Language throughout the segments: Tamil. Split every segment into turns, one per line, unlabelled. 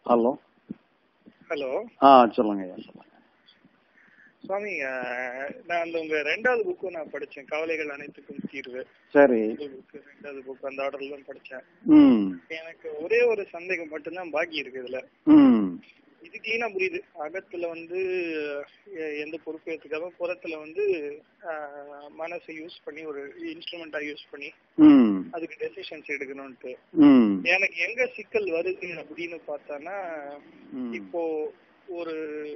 ஹலோ
ஹலோ
ஆ சொல்லுங்க ஐயா சொல்லுங்க
சுவாமி அஹ், நான் அந்த உங்க ரெண்டாவது புக்கும் நான் படிச்சேன் கவலைகள் அனைத்துக்கும் தீர்வு
சரி
புக் ரெண்டாவது புக் அந்த ஆர்டர்ல தான் படிச்சேன்
ம்
எனக்கு ஒரே ஒரு சந்தேகம் மட்டும்தான் பாக்கி இருக்கு இதுல
ம்
இது கிளீனா புரியுது அகத்துல வந்து எ- எந்த பொறுப்பு ஏத்துக்காம புறத்துல வந்து அஹ், மனசை யூஸ் பண்ணி ஒரு இன்ஸ்ட்ருமெண்டா யூஸ் பண்ணி
ம்
அதுக்கு டெசிஷன்ஸ் எடுக்கணும்ட்டு
ம்
எனக்கு எங்க சிக்கல் வருது அப்படின்னு பார்த்தானா
ம்.
இப்போ ஒரு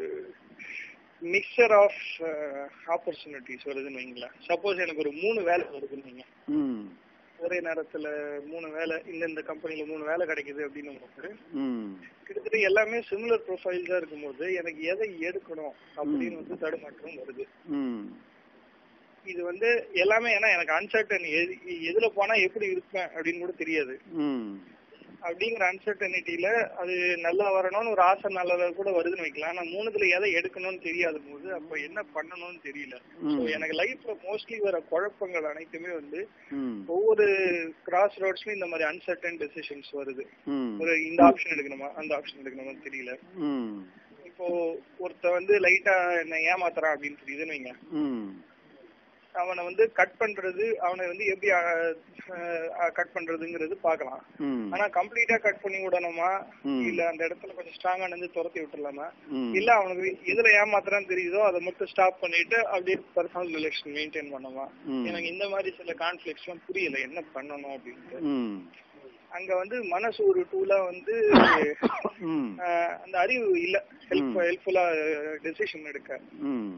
மிக்சர் ஆஃப் ஆப்பர்ச்சுனிட்டிஸ் வருதுன்னு வைங்களேன் சப்போஸ் எனக்கு ஒரு மூணு வேலை வருதுன்னு வைங்க
ம்
ஒரே நேரத்துல மூணு வேலை இந்த இந்த கம்பெனில மூணு வேலை கிடைக்குது அப்படின்னு போது
ம்
கிட்டத்தட்ட எல்லாமே சிமிலர் ப்ரொஃபைல்ஸா இருக்கும்போது எனக்கு எதை எடுக்கணும் அப்படின்னு வந்து தடுமாற்றம் வருது
ம்
இது வந்து எல்லாமே ஏன்னா எனக்கு அன்சர்டன் எதுல போனா எப்படி இருப்பேன் அப்படின்னு கூட தெரியாது
ம்
அப்படிங்கிற அன்சர்டனிட்டியில அது நல்லா வரணும்னு ஒரு ஆசை நல்லதா கூட வருதுன்னு வைக்கலாம் ஆனா மூணுத்துல எதை எடுக்கணும்னு தெரியாத போது அப்ப என்ன பண்ணணும்னு தெரியல
ம்.
So, எனக்கு லைஃப்ல மோஸ்ட்லி வர குழப்பங்கள் அனைத்துமே வந்து
ம்
ஒவ்வொரு கிராஸ் ரோட்ஸ்லயும் இந்த மாதிரி அன்சர்டன் டெசிஷன்ஸ் வருது
ம்
ஒரு இந்த ஆப்ஷன் எடுக்கணுமா அந்த ஆப்ஷன் எடுக்கணுமான்னு தெரியல
ம்
இப்போ ஒருத்த வந்து லைட்டா என்ன ஏமாத்துறான் அப்படின்னு தெரியுதுன்னு வைங்க
ம்
அவனை வந்து கட் பண்றது அவனை வந்து எப்படி கட் பண்றதுங்கிறது பார்க்கலாம்
ம்
ஆனா கம்ப்ளீட்டா கட் பண்ணி விடணுமா
ம்.
இல்ல அந்த இடத்துல கொஞ்சம் ஸ்ட்ராங்கா நின்று துரத்தி விட்டுறலாமா
ம்.
இல்ல அவனுக்கு எதுல ஏமாத்துறான்னு தெரியுதோ அதை மட்டும் ஸ்டாப் பண்ணிட்டு அப்படியே பர்சனல் ரிலேஷன் மெயின்டைன் பண்ணுமா
ம்.
எனக்கு இந்த மாதிரி சில கான்ஃபிளிக்ஸ் எல்லாம் புரியல என்ன பண்ணணும் அப்படின்ட்டு
ம்
அங்க வந்து மனசு ஒரு டூலா வந்து
ம்
ஆஹ், அந்த அறிவு இல்ல ஹெல்ப் ஹெல்ப்ஃபுல்லா டெசிஷன் எடுக்க
ம்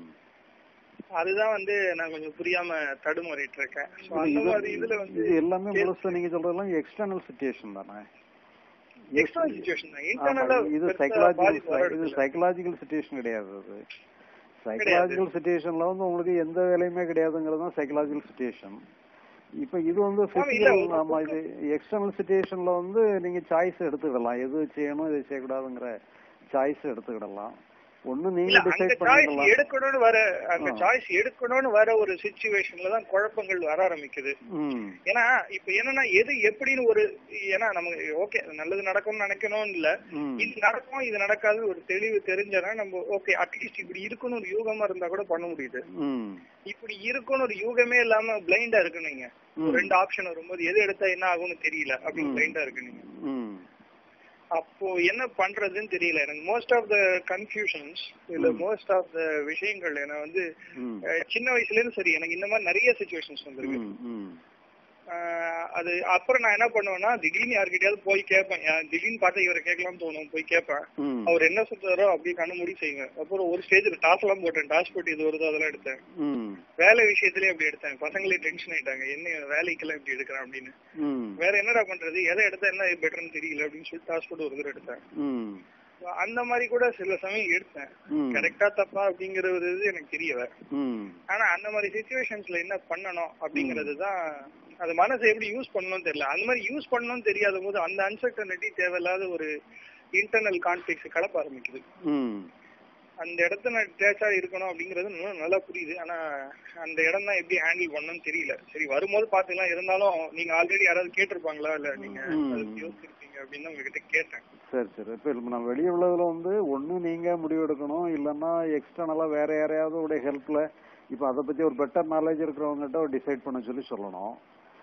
அதுதான் வந்து நான் கொஞ்சம் புரியாம தடுமாறிட்டு இருக்கேன் So, அந்த
இது-
மாதிரி இதுல வந்து
இது எல்லாமே முழுசா நீங்க சொல்றதெல்லாம் எக்ஸ்டர்னல் சுச்சுவேஷன் தானே
எக்ஸ்ட்ரா சுச்சுவேஷன் தான்
ஆமா,
இன்டர்னலா
இது சைக்கலாஜிக்கல் இது சைக்கலாஜிக்கல் சுச்சுவேஷன் கிடையாது அது சைக்கலாஜிக்கல் சுச்சுவேஷன்ல வந்து உங்களுக்கு எந்த வேலையுமே கிடையாதுங்கிறது தான் சைக்கலாஜிக்கல் சுச்சுவேஷன் இப்ப இது வந்து
ஆமா, இல்ல,
பிசிக்கல்
உங்க
ஆமா இது எக்ஸ்டர்னல் சுச்சுவேஷன்ல வந்து நீங்க சாய்ஸ் எடுத்துக்கிடலாம் எது செய்யணும் எது செய்யக்கூடாதுங்கிற சாய்ஸ் எடுத்துக்கிடலாம் ஒண்ணு நீங்க
இல்ல அந்த
டிசைட்
சாய்ஸ்
பண்ணிக்கலாம்
எடுக்கணும்னு வர அந்த
ஆ.
சாய்ஸ் எடுக்கணும்னு வர ஒரு சுச்சுவேஷன்ல தான் குழப்பங்கள் வர ஆரம்பிக்குது
ம்
ஏன்னா இப்ப என்னன்னா எது எப்படின்னு ஒரு ஏன்னா நமக்கு ஓகே நல்லது நடக்கும்னு நினைக்கணும்னு இல்ல
ம்
இது நடக்கும் இது நடக்காது ஒரு தெளிவு தெரிஞ்சனா நம்ம ஓகே அட்லீஸ்ட் இப்படி இருக்குன்னு ஒரு யூகமா இருந்தா கூட பண்ண முடியுது
ம்
இப்படி இருக்குன்னு ஒரு யூகமே இல்லாம பிளைண்டா இருக்கு நீங்க
ம்.
ரெண்டு ஆப்ஷன் வரும்போது எது எடுத்தா என்ன ஆகும்னு தெரியல அப்படின்னு
ம்.
பிளைண்டா இருக்கு நீங்க
ம்
அப்போ என்ன பண்றதுன்னு தெரியல எனக்கு மோஸ்ட் ஆஃப் த கன்ஃபியூஷன்ஸ் இல்ல
ம்.
மோஸ்ட் ஆஃப் த விஷயங்கள் என்ன வந்து
ம்
அஹ், சின்ன வயசுல இருந்து சரி எனக்கு இந்த மாதிரி நிறைய சுச்சுவேஷன்ஸ் வந்திருக்கு
ம் ம்
அஹ், அது அப்புறம் நான் என்ன பண்ணுவேன்னா திடீர்னு யார்கிட்டயாவது போய் கேட்பேன் அஹ், திடீர்னு பார்த்தா இவரை கேட்கலாம்னு தோணும் போய் கேட்பேன்
ம்
அவர் என்ன சொல்றாரோ அப்படியே கண்ணு மூடி செய்யுங்க அப்புறம் ஒரு ஸ்டேஜ்ல டாஸ் எல்லாம் போட்டேன் டாஸ் போட்டு இது வருதோ அதெல்லாம் எடுத்தேன்
ம்
வேலை விஷயத்திலே அப்படி எடுத்தேன் பசங்களே டென்ஷன் ஆயிட்டாங்க என்ன வேலைக்கெல்லாம் இப்படி எடுக்கிறான் அப்படின்னு
ம்
வேற என்னடா பண்றது எதை எடுத்தா என்ன பெட்டர்னு தெரியல அப்படின்னு சொல்லி டாஸ் போட்டு ஒரு தடவை எடுத்தேன்
ம்
அந்த மாதிரி கூட சில சமயம் எடுத்தேன்
ம்
கரெக்டா தப்பா அப்படிங்கிற ஒரு இது எனக்கு தெரியல
ம்
ஆனா அந்த மாதிரி சுச்சுவேஷன்ஸ்ல என்ன பண்ணணும் அப்படிங்கிறது தான் அது மனசை எப்படி யூஸ் பண்ணணும்னு தெரியல அந்த மாதிரி யூஸ் பண்ணணும்னு தெரியாத போது அந்த அன்சர்டனிட்டி தேவையில்லாத ஒரு இன்டர்னல் கான்ஃபிளிக்ஸ் கலப்ப ஆரம்பிக்குது
ம்
அந்த இடத்த நான் டேச்சா இருக்கணும் அப்படிங்கறது இன்னும் நல்லா புரியுது ஆனா அந்த இடம் தான் எப்படி ஹேண்டில் பண்ணணும்னு தெரியல சரி வரும்போது பாத்துக்கலாம் இருந்தாலும் நீங்க ஆல்ரெடி யாராவது கேட்டிருப்பாங்களா இல்ல நீங்க
ம்.
அதை யோசிச்சிருப்பீங்க அப்படின்னு தான் உங்ககிட்ட கேட்டேன்
சரி சரி இப்போ நம்ம வெளியே உள்ளதுல வந்து ஒண்ணு நீங்க முடிவு எடுக்கணும் இல்லைன்னா எக்ஸ்டர்னலா வேற யாரையாவது உடைய ஹெல்ப்ல இப்போ அதை பத்தி ஒரு பெட்டர் நாலேஜ் இருக்கிறவங்ககிட்ட டிசைட் பண்ண சொல்லி சொல்லணும்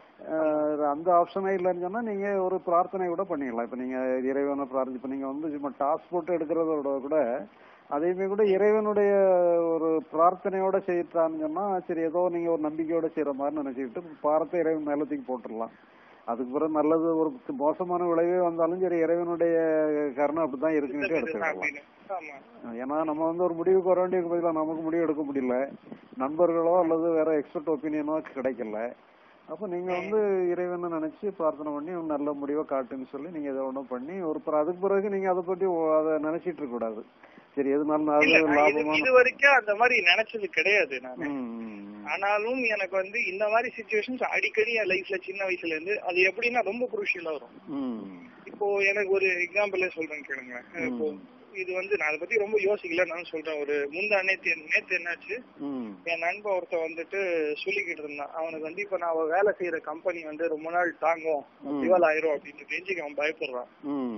அஹ் அந்த ஆப்ஷனே இல்லைன்னு சொன்னா நீங்க ஒரு பிரார்த்தனை கூட பண்ணிக்கலாம் இப்போ நீங்க இறைவனை பிரார்த்தி இப்போ நீங்க வந்து சும்மா டாஸ் போட்டு எடுக்கிறதோட கூட அதையுமே கூட இறைவனுடைய ஒரு பிரார்த்தனையோட செய்யட்டான்னு சொன்னா சரி ஏதோ நீங்க ஒரு நம்பிக்கையோட செய்யற மாதிரி நினைச்சுக்கிட்டு பாரத்தை இறைவன் மேல தூக்கி போட்டுடலாம் அதுக்கு பிறகு நல்லது ஒரு மோசமான விளைவே வந்தாலும் சரி இறைவனுடைய கருணை அப்படிதான் இருக்குன்னுட்டு எடுத்துக்கலாம்
அப்படின்னு ஆமா
ஏன்னா நம்ம வந்து ஒரு முடிவுக்கு வர வேண்டிய பதிலாக நமக்கு முடிவு எடுக்க முடியல நண்பர்களோ அல்லது வேற எக்ஸ்பர்ட் ஒப்பீனியனோ கிடைக்கல அப்ப நீங்க வந்து இறைவனை நினைச்சு பிரார்த்தனை பண்ணி ஒரு நல்ல முடிவை காட்டுன்னு சொல்லி நீங்க இதை ஒண்ணும் பண்ணி ஒரு பிற- அதுக்கு பிறகு நீங்க அதை பத்தி ஓ- அதை நினைச்சிட்டு இருக்க கூடாது சரி எதுனாலும் அது
இல்ல நான் இது
லாபமான
இது வரைக்கும் அந்த மாதிரி நினைச்சது கிடையாது நான்
ம், ம்,
ஆனாலும் எனக்கு வந்து இந்த மாதிரி சுச்சுவேஷன்ஸ் அடிக்கடி என் லைஃப்ல சின்ன வயசுல இருந்து அது எப்படின்னா ரொம்ப குரூஷியலா வரும்
ம்,
இப்போ எனக்கு ஒரு எக்ஸாம்பிளே சொல்றேன் கேளுங்களேன் இப்போ இது வந்து நான் அதை பத்தி ரொம்ப யோசிக்கல நான் சொல்றேன் ஒரு முந்தா நேத்து நேத்து என்னாச்சு
ம்,
என் நண்பன் ஒருத்தன் வந்துட்டு சொல்லிக்கிட்டு இருந்தான் அவனுக்கு வந்து இப்ப நான் வேலை செய்யற கம்பெனி வந்து ரொம்ப நாள் தாங்கும் திவால் ஆயிரும் அப்படின்னு தெரிஞ்சுக்க அவன் பயப்படுறான்
ம்,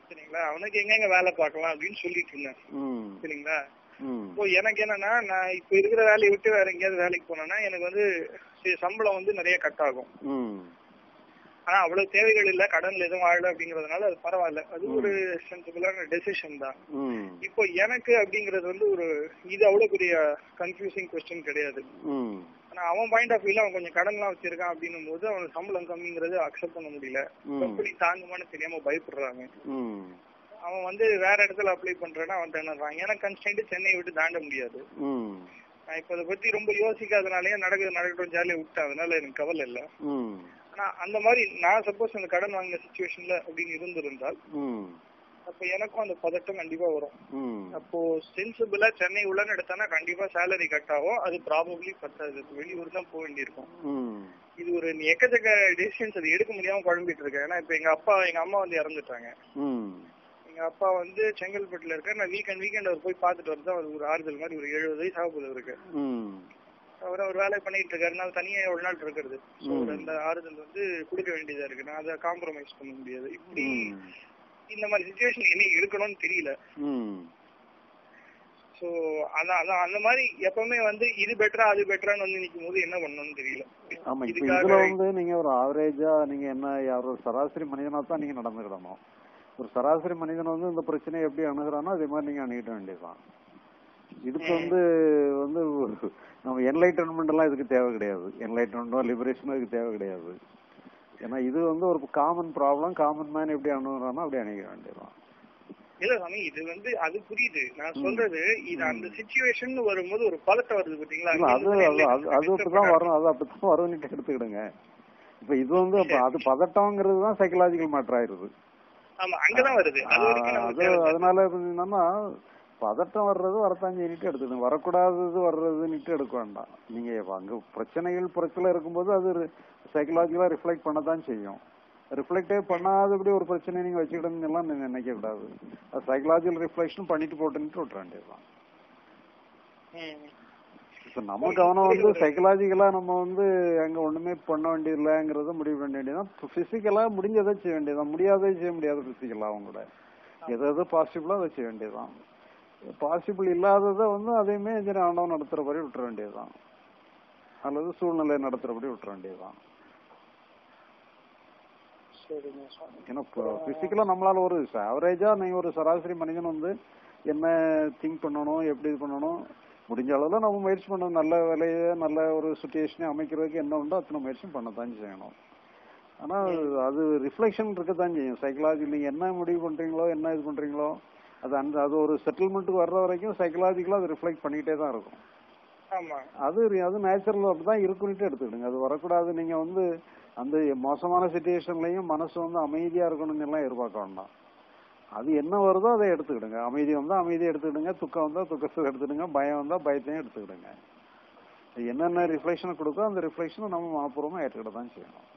சரிங்களா அவனுக்கு எங்கெங்க வேலை பார்க்கலாம் அப்படின்னு சொல்லிட்டு இருந்தேன்
ம்
சரிங்களா
ம்
இப்போ எனக்கு என்னன்னா நான் இப்ப இருக்கிற வேலையை விட்டு வேற எங்கேயாவது வேலைக்கு போனேன்னா எனக்கு வந்து சரி, சம்பளம் வந்து நிறைய கட் ஆகும்
ம்
ஆனா அவ்வளவு தேவைகள் இல்ல கடன்ல எதுவும் வாழல அப்படிங்கறதுனால அது பரவாயில்ல அது ஒரு சென்சிபிளான டெசிஷன் தான்
ம்
இப்போ எனக்கு அப்படிங்கறது வந்து ஒரு இது அவ்வளவு பெரிய கன்ஃபியூசிங் கொஸ்டின் கிடையாது
ம்
ஆனா அவன் பாயிண்ட் ஆஃப் வியூல அவன் கொஞ்சம் கடன்லாம் வச்சிருக்கான் அப்படின்னும் போது அவனுக்கு சம்பளம் கம்மிங்கிறது அக்செப்ட் பண்ண முடியல
ம்.
கம்பெனி தாங்குமான்னு தெரியாம பயப்படுறாங்க
ம்
அவன் வந்து வேற இடத்துல அப்ளை பண்றான்னா அவன் திணறான் எனக்கு கன்ஸ்டன்ட் சென்னையை விட்டு தாண்ட முடியாது
ம்
நான் இப்ப அதை பத்தி ரொம்ப யோசிக்காதனாலயே நடக்குது நடக்கட்டும் ஜாலியா விட்டேன் அதனால எனக்கு கவலை இல்ல
ம்
ஆனா அந்த மாதிரி நான் சப்போஸ் அந்த கடன் வாங்கின சுச்சுவேஷன்ல அப்படின்னு இருந்திருந்தால்
ம்
அப்ப எனக்கும் அந்த பதட்டம் கண்டிப்பா வரும்
ம்
அப்போ சென்சிபிளா சென்னை உள்ளன்னு எடுத்தானா கண்டிப்பா சேலரி கட் ஆகும் அது ப்ராபப்ளி பத்தாது வெளியூர் தான் போக வேண்டியிருக்கும்
ம்
இது ஒரு நீ எக்கச்சக்க டெசிஷன்ஸ் அது எடுக்க முடியாம குழம்பிட்டு இருக்கேன் ஏன்னா இப்ப எங்க அப்பா எங்க அம்மா வந்து இறந்துட்டாங்க
ம்
எங்க அப்பா வந்து செங்கல்பட்டுல இருக்க நான் வீக்கெண்ட் வீக்கெண்ட் அவர் போய் பார்த்துட்டு வரது அவர் ஒரு ஆறுதல் மாதிரி ஒரு எழுபது வயசு ஆகுது அவருக்கு
ம்
அவர் அவர் வேலை பண்ணிட்டு இருக்காரு நான் தனியா எவ்வளவு நாள் இருக்கிறது So,
ம்.
அந்த ஆறுதல் வந்து கொடுக்க வேண்டியதா இருக்கு நான் அதை காம்ப்ரமைஸ் பண்ண முடியாது இப்படி
ம்
இந்த மாதிரி சுச்சுவேஷன் என்ன எடுக்கணும்னு தெரியல
ம்
சோ அதான் அதான் அந்த மாதிரி எப்பவுமே வந்து இது பெட்டரா அது பெட்டரான்னு வந்து நிக்கும் போது என்ன பண்ணணும்னு தெரியல
ஆமா இப்ப
இதுக்காக
இதுல வந்து நீங்க ஒரு ஆவரேஜா நீங்க என்ன யார் ஒரு சராசரி மனிதனா தான் நீங்க நடந்துக்கிடணும் ஒரு சராசரி மனிதன் வந்து இந்த பிரச்சனையை எப்படி அணுகுறானோ அதே மாதிரி நீங்க அணுகிட வேண்டியதுதான் இதுக்கு வந்து வந்து நம்ம என்லைட்டன்மெண்ட் எல்லாம் இதுக்கு தேவை கிடையாது என்லைட்டன்மெண்டோ லிபரேஷனோ இதுக்கு தேவை கிடையாது ஏன்னா இது வந்து ஒரு காமன் ப்ராப்ளம் காமன் மேன் எப்படி அணுகுறானோ அப்படி அணுகிட வேண்டியதுதான்
இல்ல சாமி இது வந்து அது புரியுது நான் சொல்றது இது அந்த சுச்சுவேஷன் வரும்போது ஒரு பதட்டம் வருது பாத்தீங்களா
இல்ல, அது
அங்க
அது
இருந்து
அது அது அப்படிதான் வரும் அது அப்படித்தான் வரும்னு எடுத்துக்கிடுங்க இப்ப இது வந்து அப்ப அது பதட்டம்ங்கிறது தான் சைக்கலாஜிக்கல் மேட்டர் ஆயிருது
ஆமா அங்கதான் வருது அது வரைக்கும்
ஆஹ்
நமக்கு
அது
தேவை.
அதனால இப்ப என்னன்னா பதட்டம் வர்றது வரத்தான் செய்யிட்டு எடுத்துக்கணும் வரக்கூடாதது வர்றதுன்னுட்டு எடுக்க வேண்டாம் நீங்க அங்க பிரச்சனைகள் புறத்துல இருக்கும்போது அது சைக்கலாஜிக்கலா ரிஃப்ளெக்ட் பண்ணதான் செய்யும் ரிஃப்ளெக்டே பண்ணாதபடி ஒரு பிரச்சனை நீங்க வச்சுக்கிடணும் எல்லாம் நீங்க நினைக்க கூடாது அது சைக்கலாஜிக்கல் ரிஃப்ளெக்ஷன் பண்ணிட்டு போட்டுன்ட்டு விட்டுற வேண்டியதுதான்
ம்.
இப்ப நம்ம கவனம் வந்து சைக்கலாஜிக்கலா நம்ம வந்து அங்க ஒண்ணுமே பண்ண வேண்டியதில்லைங்கிறத முடிவு பண்ண வேண்டியதுதான் பிசிக்கலா முடிஞ்சதை செய்ய வேண்டியதுதான் முடியாததை செய்ய முடியாது பிசிக்கலா அவங்க கூட எது எது பாசிபிளோ அதை செய்ய வேண்டியதுதான் பாசிபிள் இல்லாததை வந்து அதையுமே சரி ஆண்டவன் நடத்துறபடி விட்டுற வேண்டியதுதான் அல்லது சூழ்நிலை நடத்துறபடி விட்டுற வேண்டியதுதான்
சரிங்க சாமி
ஏன்னா பிசிக்கலா நம்மளால ஒரு ஆவரேஜா நீங்க ஒரு சராசரி மனிதன் வந்து என்ன திங்க் பண்ணணும் எப்படி இது பண்ணணும் முடிஞ்ச அளவுல நம்ம முயற்சி பண்ணணும் நல்ல வேலையை நல்ல ஒரு சுச்சுவேஷனை அமைக்கிறதுக்கு என்ன உண்டோ அத்தனை முயற்சியும் பண்ணத்தான் செய்யணும் ஆனா அது ரிஃப்ளெக்ஷன் இருக்கத்தான் செய்யும் சைக்கலாஜி நீங்க என்ன முடிவு பண்றீங்களோ என்ன இது பண்றீங்களோ அது அந்த அது ஒரு செட்டில்மெண்ட்டுக்கு வர்ற வரைக்கும் சைக்கலாஜிக்கலா அது ரிஃப்ளெக்ட் பண்ணிட்டே தான் இருக்கும்
ஆமா
அது அது நேச்சுரல் அப்படிதான் இருக்குன்னுட்டு எடுத்துக்கிடுங்க அது வரக்கூடாது நீங்க வந்து அந்த மோசமான சுச்சுவேஷன்லயும் மனசு வந்து அமைதியா இருக்கணும்னு எல்லாம் எதிர்பார்க்க வேண்டாம் அது என்ன வருதோ அதை எடுத்துக்கிடுங்க அமைதி வந்தா அமைதியை எடுத்துக்கிடுங்க துக்கம் வந்தா துக்கத்தை எடுத்துக்கிடுங்க பயம் வந்தா பயத்தையும் எடுத்துக்கிடுங்க அது என்னென்ன ரிஃப்ளெக்ஷன் கொடுக்கோ அந்த ரிஃப்ளெக்ஷனை நம்ம மனப்பூர்வமா ஏற்றுக்கிட தான் செய்யணும்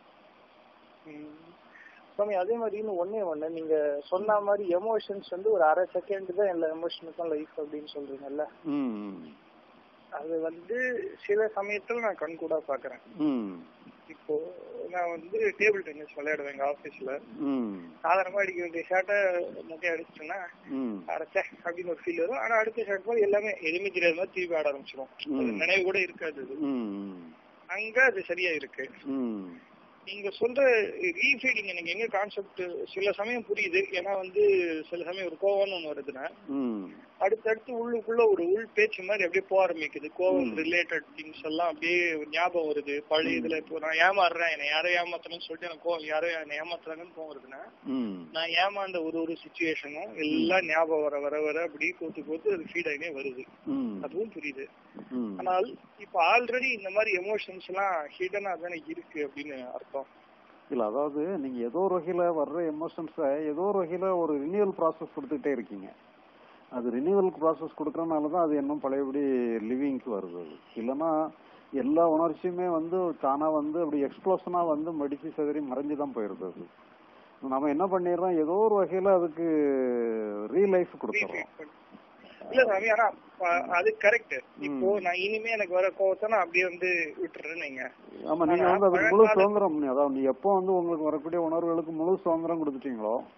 ம். சாமி அதே மாதிரி இன்னும் ஒண்ணே ஒண்ணு நீங்க சொன்ன மாதிரி எமோஷன்ஸ் வந்து ஒரு அரை செகண்ட் தான் எல்லா எமோஷனுக்கும் லைஃப் அப்படின்னு சொல்றீங்கல்ல
ம் ம்.
அது வந்து சில சமயத்துல நான் கண் கூட பாக்குறேன்
ம்
இப்போ நான் வந்து டேபிள் டென்னிஸ் விளையாடுவேன் எங்க ஆபீஸ்ல
ம்
சாதாரணமா அடிக்க வேண்டிய ஷாட்டை முக்கிய அடிச்சிட்டேன்னா
ம்
அரைச்சே அப்படின்னு ஒரு ஃபீல் வரும் ஆனா அடுத்த ஷாட் போது எல்லாமே எதுவுமே தெரியாத மாதிரி திருப்பி ஆட ஆரம்பிச்சிடும் அது
ம்.
நினைவு கூட இருக்காது அது
ம்
அங்க அது சரியா இருக்கு
ம்
நீங்க சொல்ற ரீஃபீடிங் எனக்கு எங்க கான்செப்ட் சில சமயம் புரியுது ஏன்னா வந்து சில சமயம் ஒரு கோவம்னு ஒண்ணு வருதுன்னா
ம்
அடுத்தடுத்து உள்ளுக்குள்ள ஒரு உள் பேச்சு மாதிரி அப்படியே போக ஆரம்பிக்குது கோவம்
ம்.
ரிலேட்டட் திங்ஸ் எல்லாம் அப்படியே ஒரு ஞாபகம் வருது பழைய இதுல இப்போ நான் ஏமாறுறேன் என்னை யாரோ ஏமாத்தணும்னு சொல்லிட்டு எனக்கு கோவம் யாரோ என்னை ஏமாத்துறாங்கன்னு கோவம் வருதுன்னா
ம்
நான் ஏமாந்த ஒரு ஒரு சுச்சுவேஷனும் எல்லாம் ஞாபகம் வர வர வர அப்படியே கோத்து கோத்து அது ஃபீட் ஆகினே வருது
ம்
அதுவும் புரியுது
ம்
ஆனால் இப்ப ஆல்ரெடி இந்த மாதிரி எமோஷன்ஸ் எல்லாம் ஹிடனா தானே இருக்கு அப்படின்னு அர்த்தம்
இல்ல அதாவது நீங்க ஏதோ ஒரு வகையில வர்ற எமோஷன்ஸ ஏதோ ஒரு வகையில ஒரு ரினியூவல் ப்ராசஸ் கொடுத்துட்டே இருக்கீங்க அது ரினியூவல் ப்ராசஸ் கொடுக்கறனால தான் அது இன்னும் பழையபடி லிவிங்க்கு வருது அது இல்லைன்னா எல்லா உணர்ச்சியுமே வந்து தானா வந்து அப்படி எக்ஸ்ப்ளோஷனா வந்து மடிச்சு சிதறி மறைஞ்சு தான் போயிருது அது நம்ம என்ன பண்ணிடுறோம் ஏதோ ஒரு வகையில அதுக்கு ரீலைஃப் கொடுத்துறோம்
இல்ல சாமி ஆனா அ- அது கரெக்ட் இப்போ நான் இனிமே எனக்கு வர கோவத்தை நான் அப்படியே வந்து விட்டுறேன் நீங்க
ஆமா நீங்க வந்து அதுக்கு முழு சுதந்திரம் நீ- அதாவது நீ எப்போ வந்து உங்களுக்கு வரக்கூடிய உணர்வுகளுக்கு முழு சுதந்திரம் கொடுத்துட்டீங்களோ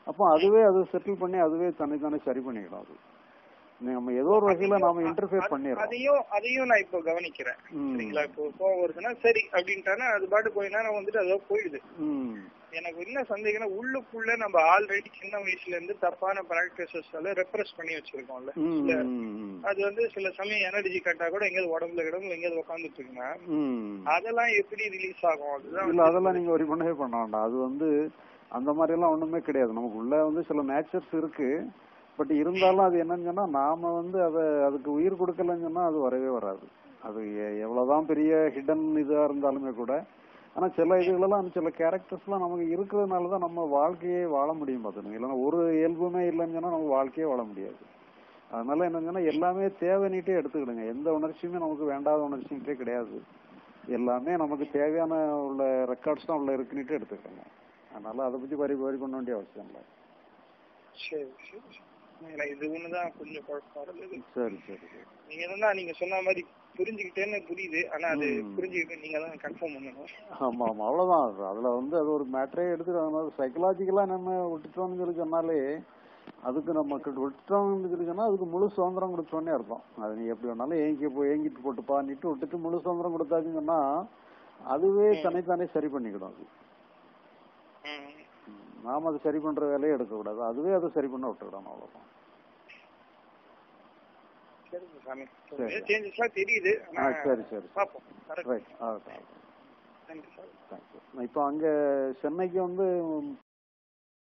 அப்போ அதுவே அது செட்டில் பண்ணி அதுவே தன்னைத்தானே சரி பண்ணிடும் அது நம்ம ஏதோ ஒரு வகையில நாம இன்டர்ஃபியர் பண்ணிடுறோம்
அதையும் அதையும் நான் இப்போ கவனிக்கிறேன்
ம்.
சரிங்களா இப்போ கோவம் வருதுன்னா சரி அப்படின்ட்டானா அது பாட்டு கொஞ்ச நேரம் வந்துட்டு அதோ போயிடுது
ம்
எனக்கு என்ன சந்தேகம்னா உள்ளுக்குள்ள நம்ம ஆல்ரெடி சின்ன வயசுல இருந்து தப்பான பிராக்டிசஸ்ல ரெப்ரஸ் பண்ணி வச்சிருக்கோம்ல
ம்,
இல்ல,
ம்,
அது வந்து சில சமயம் எனர்ஜி கட்டா கூட எங்கேயாவது உடம்புல கிடம்பு எங்கேயாவது உட்காந்துட்டு இருக்குன்னா
ம்.
அதெல்லாம் எப்படி ரிலீஸ் ஆகும் அதுதான்
இல்ல அதெல்லாம் நீங்க ஒரு பண்ணவே பண்ண வேண்டாம் அது வந்து அந்த மாதிரி எல்லாம் ஒண்ணுமே கிடையாது நமக்கு உள்ள வந்து சில நேச்சர்ஸ் இருக்கு பட் இருந்தாலும் அது என்னன்னு சொன்னா நாம வந்து அத அதுக்கு உயிர் கொடுக்கலன்னு சொன்னா அது வரவே வராது அது எ- எவ்வளவுதான் பெரிய ஹிடன் இதா இருந்தாலுமே கூட ஆனா சில இதுகளெல்லாம் சில கேரக்டர்ஸ் எல்லாம் நமக்கு இருக்கிறதுனால தான் நம்ம வாழ்க்கையே வாழ முடியும் பார்த்துங்க இல்லைன்னா ஒரு இயல்புமே இல்லைன்னு சொன்னா நம்ம வாழ்க்கையே வாழ முடியாது அதனால என்னங்கன்னா எல்லாமே தேவைன்னுட்டே எடுத்துக்கிடுங்க எந்த உணர்ச்சியுமே நமக்கு வேண்டாத உணர்ச்சின்ட்டே கிடையாது எல்லாமே நமக்கு தேவையான உள்ள ரெக்கார்ட்ஸ் தான் உள்ள இருக்குன்னுட்டு எடுத்துக்கோங்க அதனால அதை பத்தி வரி வரி பண்ண வேண்டிய அவசியம் இல்லை
சரி சரி சரி. எனக்கு இது ஒண்ணுதான் கொஞ்சம் குழப்பம் இருந்தது
சரி சரி சரி.
நீங்க என்னன்னா நீங்க சொன்ன மாதிரி புரிஞ்சுக்கிட்டேன்னு புரியுது ஆனா அது
ம்.
புரிஞ்சுக்கிட்டு நீங்க தான் கன்ஃபார்ம் பண்ணணும்
ஆமா ஆமா அவ்வளவுதான் அது அதுல வந்து அது ஒரு மேட்டரே எடுத்துட்டு அதனால சைக்கலாஜிக்கலா நம்ம விட்டுட்டோம்னு சொல்லி சொன்னாலே அதுக்கு நம்ம விட்டுட்டோம்னு சொல்லி சொன்னா அதுக்கு முழு சுதந்திரம் கொடுத்தோன்னே அர்த்தம் அது நீ எப்படி வேணாலும் ஏங்கி போ ஏங்கிட்டு போட்டுப்பா நீட்டு விட்டுட்டு முழு சுதந்திரம் கொடுத்தாச்சுன்னு சொன்னா அதுவே தன்னைத்தானே சரி பண்ணிக்கிடும் அது
ம்.
ம். நாம அதை சரி பண்ற வேலையை எடுக்கக்கூடாது அதுவே அதை சரி பண்ண விட்டுக்கிடணும் அவ்வளவுதான்
சரிங்க சாமி
சரி.
சேஞ்சஸ்லாம் தெரியுது
ஆ
ஆனா
சரி சரி
பாப்போம் கரெக்ட்
ரைட் ஆகட்டும் ஆகட்டும்
நன்றி சார்
தேங்க்யூ இப்போ அங்க சென்னைக்கு வந்து